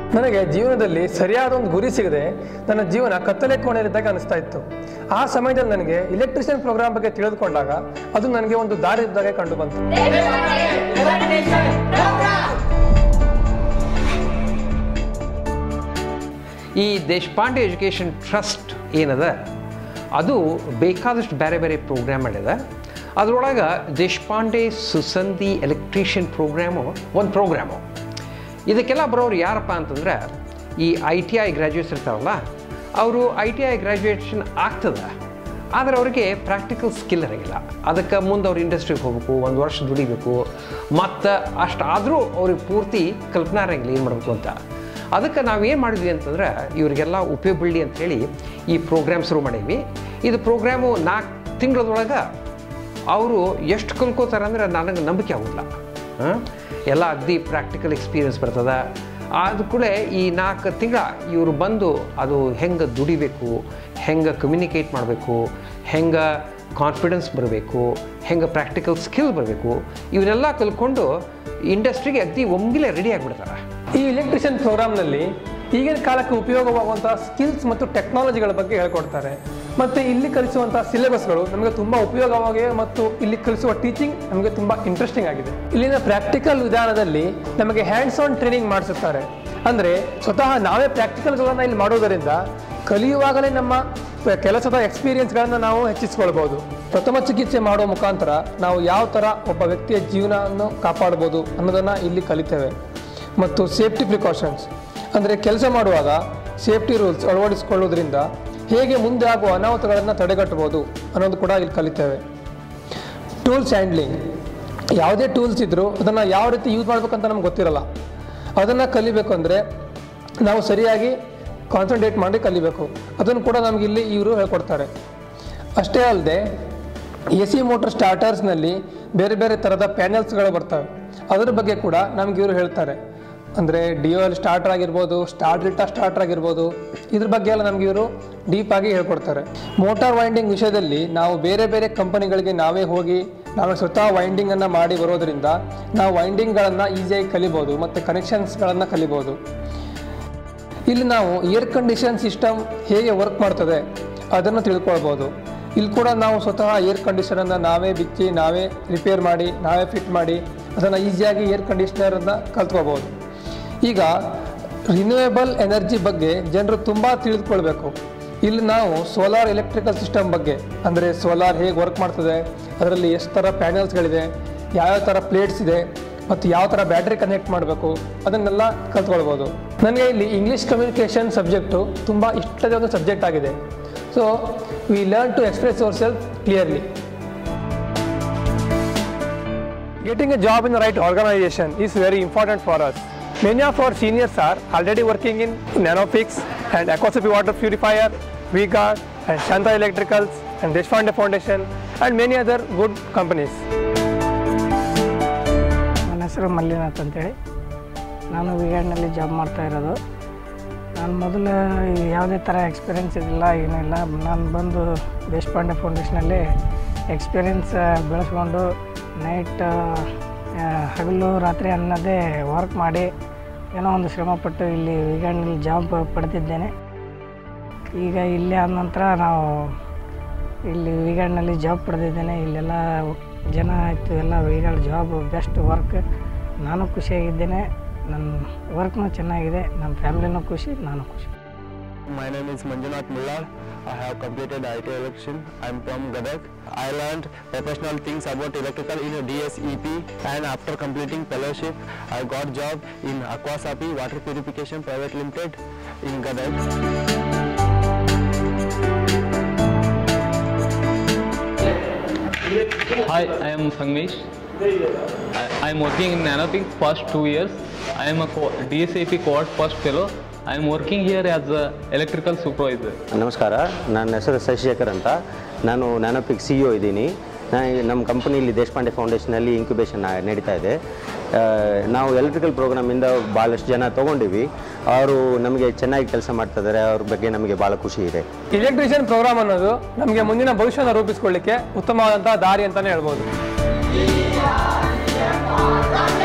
ನನಗೆ ಜೀವನದಲ್ಲಿ ಸರಿಯಾದ ಒಂದು ಗುರಿ ಸಿಗದೆ ನನ್ನ ಜೀವನ ಕತ್ತಲೆ ಕೋಣೆಯಲ್ಲಿದ್ದಾಗ ಅನಿಸ್ತಾ ಇತ್ತು ಆ ಸಮಯದಲ್ಲಿ ನನಗೆ ಇಲೆಕ್ಟ್ರಿಷಿಯನ್ ಪ್ರೋಗ್ರಾಮ್ ಬಗ್ಗೆ ತಿಳಿದುಕೊಂಡಾಗ ಅದು ನನಗೆ ಒಂದು ದಾರಿ ಇದ್ದಾಗ ಕಂಡು ಬಂತು ಈ ದೇಶಪಾಂಡೆ ಎಜುಕೇಷನ್ ಟ್ರಸ್ಟ್ ಏನದ ಅದು ಬೇಕಾದಷ್ಟು ಬೇರೆ ಬೇರೆ ಪ್ರೋಗ್ರಾಮ್ ಮಾಡಿದೆ ಅದರೊಳಗೆ ದೇಶಪಾಂಡೆ ಸುಸಂಧಿ ಎಲೆಕ್ಟ್ರಿಷಿಯನ್ ಪ್ರೋಗ್ರಾಮು ಒಂದು ಪ್ರೋಗ್ರಾಮು ಇದಕ್ಕೆಲ್ಲ ಬರೋರು ಯಾರಪ್ಪ ಅಂತಂದ್ರೆ ಈ ಐ ಟಿ ಐ ಗ್ರ್ಯಾಜುಯೇಟ್ಸ್ ಇರ್ತಾರಲ್ಲ ಅವರು ಐ ಟಿ ಐ ಗ್ರ್ಯಾಜುಯೇಷನ್ ಆಗ್ತದೆ ಆದರೆ ಅವರಿಗೆ ಪ್ರಾಕ್ಟಿಕಲ್ ಸ್ಕಿಲ್ ಇರೋಂಗಿಲ್ಲ ಅದಕ್ಕೆ ಮುಂದೆ ಅವ್ರು ಇಂಡಸ್ಟ್ರಿಗೆ ಹೋಗ್ಬೇಕು ಒಂದು ವರ್ಷ ದುಡಿಬೇಕು ಮತ್ತು ಅಷ್ಟು ಆದರೂ ಅವ್ರಿಗೆ ಪೂರ್ತಿ ಕಲ್ಪನಾ ಇರೋಂಗಿಲ್ಲ ಏನು ಮಾಡಬೇಕು ಅಂತ ಅದಕ್ಕೆ ನಾವು ಏನು ಮಾಡಿದ್ವಿ ಅಂತಂದ್ರೆ ಇವರಿಗೆಲ್ಲ ಉಪಯೋಗ ಬೀಳಲಿ ಅಂಥೇಳಿ ಈ ಪ್ರೋಗ್ರಾಮ್ ಶುರು ಮಾಡೀವಿ ಇದು ಪ್ರೋಗ್ರಾಮು ನಾಲ್ಕು ತಿಂಗಳದೊಳಗೆ ಅವರು ಎಷ್ಟು ಕಲ್ಕೋತಾರೆ ಅಂದ್ರೆ ನನಗೆ ನಂಬಿಕೆ ಆಗೋದಿಲ್ಲ ಹಾಂ ಎಲ್ಲ ಅಗ್ದಿ ಪ್ರಾಕ್ಟಿಕಲ್ ಎಕ್ಸ್ಪೀರಿಯನ್ಸ್ ಬರ್ತದೆ ಆದ ಕೂಡ ಈ ನಾಲ್ಕು ತಿಂಗಳ ಇವರು ಬಂದು ಅದು ಹೆಂಗೆ ದುಡಿಬೇಕು ಹೆಂಗೆ ಕಮ್ಯುನಿಕೇಟ್ ಮಾಡಬೇಕು ಹೆಂಗೆ ಕಾನ್ಫಿಡೆನ್ಸ್ ಬರಬೇಕು ಹೆಂಗೆ ಪ್ರಾಕ್ಟಿಕಲ್ ಸ್ಕಿಲ್ ಬರಬೇಕು ಇವನ್ನೆಲ್ಲ ಕಲ್ತ್ಕೊಂಡು ಇಂಡಸ್ಟ್ರಿಗೆ ಅಗ್ದಿ ಒಮ್ಗಿಲೆ ರೆಡಿ ಆಗಿಬಿಡ್ತಾರೆ ಈ ಇಲೆಕ್ಟ್ರಿಷಿಯನ್ ಪ್ರೋಗ್ರಾಮ್ನಲ್ಲಿ ಈಗಿನ ಕಾಲಕ್ಕೆ ಉಪಯೋಗವಾಗುವಂತಹ ಸ್ಕಿಲ್ಸ್ ಮತ್ತು ಟೆಕ್ನಾಲಜಿಗಳ ಬಗ್ಗೆ ಹೇಳ್ಕೊಡ್ತಾರೆ ಮತ್ತು ಇಲ್ಲಿ ಕಲಿಸುವಂತಹ ಸಿಲೆಬಸ್ಗಳು ನಮಗೆ ತುಂಬ ಉಪಯೋಗವಾಗಿವೆ ಮತ್ತು ಇಲ್ಲಿ ಕಲಿಸುವ ಟೀಚಿಂಗ್ ನಮಗೆ ತುಂಬ ಇಂಟ್ರೆಸ್ಟಿಂಗ್ ಆಗಿದೆ ಇಲ್ಲಿನ ಪ್ರಾಕ್ಟಿಕಲ್ ವಿಧಾನದಲ್ಲಿ ನಮಗೆ ಹ್ಯಾಂಡ್ಸ್ ಆನ್ ಟ್ರೈನಿಂಗ್ ಮಾಡಿಸುತ್ತಾರೆ ಅಂದರೆ ಸ್ವತಃ ನಾವೇ ಪ್ರಾಕ್ಟಿಕಲ್ಗಳನ್ನು ಇಲ್ಲಿ ಮಾಡೋದರಿಂದ ಕಲಿಯುವಾಗಲೇ ನಮ್ಮ ಕೆಲಸದ ಎಕ್ಸ್ಪೀರಿಯನ್ಸ್ಗಳನ್ನು ನಾವು ಹೆಚ್ಚಿಸ್ಕೊಳ್ಬೋದು ಪ್ರಥಮ ಚಿಕಿತ್ಸೆ ಮಾಡುವ ಮುಖಾಂತರ ನಾವು ಯಾವ ಥರ ಒಬ್ಬ ವ್ಯಕ್ತಿಯ ಜೀವನವನ್ನು ಕಾಪಾಡ್ಬೋದು ಅನ್ನೋದನ್ನು ಇಲ್ಲಿ ಕಲಿತೇವೆ ಮತ್ತು ಸೇಫ್ಟಿ ಪ್ರಿಕಾಷನ್ಸ್ ಅಂದರೆ ಕೆಲಸ ಮಾಡುವಾಗ ಸೇಫ್ಟಿ ರೂಲ್ಸ್ ಅಳವಡಿಸಿಕೊಳ್ಳೋದ್ರಿಂದ ಹೇಗೆ ಮುಂದೆ ಆಗುವ ಅನಾಹುತಗಳನ್ನು ತಡೆಗಟ್ಟಬಹುದು ಅನ್ನೋದು ಕೂಡ ಇಲ್ಲಿ ಕಲಿತೇವೆ ಟೂಲ್ಸ್ ಹ್ಯಾಂಡ್ಲಿಂಗ್ ಯಾವುದೇ ಟೂಲ್ಸ್ ಇದ್ದರೂ ಅದನ್ನು ಯಾವ ರೀತಿ ಯೂಸ್ ಮಾಡ್ಬೇಕಂತ ನಮ್ಗೆ ಗೊತ್ತಿರಲ್ಲ ಅದನ್ನು ಕಲಿಬೇಕು ಅಂದರೆ ನಾವು ಸರಿಯಾಗಿ ಕಾನ್ಸಂಟ್ರೇಟ್ ಮಾಡಿ ಕಲಿಬೇಕು ಅದನ್ನು ಕೂಡ ನಮ್ಗೆ ಇಲ್ಲಿ ಇವರು ಹೇಳ್ಕೊಡ್ತಾರೆ ಅಷ್ಟೇ ಅಲ್ಲದೆ ಎ ಸಿ ಮೋಟರ್ ಸ್ಟಾರ್ಟರ್ಸ್ನಲ್ಲಿ ಬೇರೆ ಬೇರೆ ಥರದ ಪ್ಯಾನೆಲ್ಸ್ಗಳು ಬರ್ತವೆ ಅದರ ಬಗ್ಗೆ ಕೂಡ ನಮ್ಗೆ ಇವರು ಹೇಳ್ತಾರೆ ಅಂದರೆ ಡಿ ಒ ಎಲ್ ಸ್ಟಾರ್ಟರ್ ಆಗಿರ್ಬೋದು ಸ್ಟಾರ್ಟ್ ರಿಟಾ ಸ್ಟಾರ್ಟರ್ ಆಗಿರ್ಬೋದು ಇದ್ರ ಬಗ್ಗೆ ಎಲ್ಲ ನಮ್ಗೆ ಇವರು ಡೀಪ್ ಆಗಿ ಹೇಳ್ಕೊಡ್ತಾರೆ ಮೋಟಾರ್ ವೈಂಡಿಂಗ್ ವಿಷಯದಲ್ಲಿ ನಾವು ಬೇರೆ ಬೇರೆ ಕಂಪನಿಗಳಿಗೆ ನಾವೇ ಹೋಗಿ ನಾವೇ ಸ್ವತಃ ವೈಂಡಿಂಗನ್ನು ಮಾಡಿ ಬರೋದ್ರಿಂದ ನಾವು ವೈಂಡಿಂಗ್ಗಳನ್ನು ಈಸಿಯಾಗಿ ಕಲಿಬೋದು ಮತ್ತು ಕನೆಕ್ಷನ್ಸ್ಗಳನ್ನು ಕಲಿಬೋದು ಇಲ್ಲಿ ನಾವು ಏರ್ ಕಂಡೀಷನ್ ಸಿಸ್ಟಮ್ ಹೇಗೆ ವರ್ಕ್ ಮಾಡ್ತದೆ ಅದನ್ನು ತಿಳ್ಕೊಳ್ಬೋದು ಇಲ್ಲಿ ಕೂಡ ನಾವು ಸ್ವತಃ ಏರ್ ಕಂಡೀಷನನ್ನು ನಾವೇ ಬಿಚ್ಚಿ ನಾವೇ ರಿಪೇರ್ ಮಾಡಿ ನಾವೇ ಫಿಟ್ ಮಾಡಿ ಅದನ್ನು ಈಸಿಯಾಗಿ ಏರ್ ಕಂಡೀಷ್ನರನ್ನು ಕಲ್ತ್ಕೋಬೋದು ಈಗ ರಿನ್ಯೂವೇಬಲ್ ಎನರ್ಜಿ ಬಗ್ಗೆ ಜನರು ತುಂಬ ತಿಳಿದುಕೊಳ್ಬೇಕು ಇಲ್ಲಿ ನಾವು ಸೋಲಾರ್ ಎಲೆಕ್ಟ್ರಿಕಲ್ ಸಿಸ್ಟಮ್ ಬಗ್ಗೆ ಅಂದರೆ ಸೋಲಾರ್ ಹೇಗೆ ವರ್ಕ್ ಮಾಡ್ತದೆ ಅದರಲ್ಲಿ ಎಷ್ಟು ಥರ ಪ್ಯಾನೆಲ್ಸ್ಗಳಿದೆ ಯಾವ್ಯಾವ ಥರ ಪ್ಲೇಟ್ಸ್ ಇದೆ ಮತ್ತು ಯಾವ ಥರ ಬ್ಯಾಟ್ರಿ ಕನೆಕ್ಟ್ ಮಾಡಬೇಕು ಅದನ್ನೆಲ್ಲ ಕಲ್ತ್ಕೊಳ್ಬೋದು ನನಗೆ ಇಲ್ಲಿ ಇಂಗ್ಲೀಷ್ ಕಮ್ಯುನಿಕೇಷನ್ ಸಬ್ಜೆಕ್ಟು ತುಂಬ ಇಷ್ಟದ ಒಂದು ಸಬ್ಜೆಕ್ಟ್ ಆಗಿದೆ so we learn to express our self clearly Getting a job in the right organization is very important for us. Many of our seniors are already working in Nanofix and Aquasopy Water Purifier, VGuard and Shanta Electricals and Deshpande Foundation and many other good companies. ನನ್ನ ಹೆಸರು ಮಲ್ಲಿನಾಥ್ ಅಂತೇಳಿ ನಾನು ವಿಗಾಡ್ನಲ್ಲಿ job ಮಾಡ್ತಾ ಇರೋದು ನಾನು ಮೊದಲು ಯಾವುದೇ ಥರ ಎಕ್ಸ್ಪೀರಿಯೆನ್ಸ್ ಇರಲಿಲ್ಲ ಏನಿಲ್ಲ ನಾನು ಬಂದು ದೇಶಪಾಂಡೆ ಫೌಂಡೇಶನಲ್ಲಿ ಎಕ್ಸ್ಪೀರಿಯೆನ್ಸ್ ಬೆಳೆಸ್ಕೊಂಡು ನೈಟ್ ಹಗಲು ರಾತ್ರಿ ಅನ್ನೋದೇ ವರ್ಕ್ ಮಾಡಿ ಏನೋ ಒಂದು ಶ್ರಮಪಟ್ಟು ಇಲ್ಲಿ ವಿಗಾಡ್ನಲ್ಲಿ ಜಾಬ್ ಪಡೆದಿದ್ದೇನೆ ಈಗ ಇಲ್ಲಿ ಆದ ನಂತರ ನಾವು ಇಲ್ಲಿ ವಿಗಾಡ್ನಲ್ಲಿ ಜಾಬ್ ಪಡೆದಿದ್ದೇನೆ ಇಲ್ಲೆಲ್ಲ ಜನ ಆಯಿತು ಎಲ್ಲ ವಿಗಾಡ್ ಜಾಬ್ ಬೆಸ್ಟ್ ವರ್ಕ್ ನಾನು ಖುಷಿಯಾಗಿದ್ದೇನೆ ನನ್ನ ವರ್ಕ್ನೂ ಚೆನ್ನಾಗಿದೆ ನನ್ನ ಫ್ಯಾಮಿಲಿನೂ ಖುಷಿ ನಾನು ಖುಷಿ My name is Manjunath Mullar. I have completed IT electrician. I am from Gadag. I learned professional things about electrical in DSEP and after completing fellowship, I got job in Aquasapi Water Purification Private Limited in Gadag. Hi, I am Sangesh. I am working in Nanopix past two years. I am a co- DSAP cohort first fellow. I am working here as a electrical supervisor. ನಮಸ್ಕಾರ ನನ್ನ ಹೆಸರು ಶಶಿಶೇಖರ್ ಅಂತ ನಾನು ನ್ಯಾನೋಪಿಕ್ C E ಇದ್ದೀನಿ ನಾ ನಮ್ಮ ಕಂಪನಿಯಲ್ಲಿ Deshpande ಫೌಂಡೇಶನಲ್ಲಿ incubation ನಡೀತಾ ಇದೆ ಆ, ನಾವು ಎಲೆಕ್ಟ್ರಿಕಲ್ ಪ್ರೋಗ್ರಾಮಿಂದ ಭಾಳಷ್ಟು ಜನ ತೊಗೊಂಡಿವಿ ಅವರು ನಮಗೆ ಚೆನ್ನಾಗಿ ಕೆಲಸ ಮಾಡ್ತಿದ್ದಾರೆ ಅವ್ರ ಬಗ್ಗೆ ನಮಗೆ ಭಾಳ ಖುಷಿ ಇದೆ ಇಲೆಕ್ಟ್ರಿಷಿಯನ್ ಪ್ರೋಗ್ರಾಮ್ ಅನ್ನೋದು ನಮಗೆ ಮುಂದಿನ ಭವಿಷ್ಯನ ರೂಪಿಸ್ಕೊಳ್ಳಿಕ್ಕೆ ಉತ್ತಮವಾದಂತಹ ದಾರಿ ಅಂತಲೇ ಹೇಳ್ಬೋದು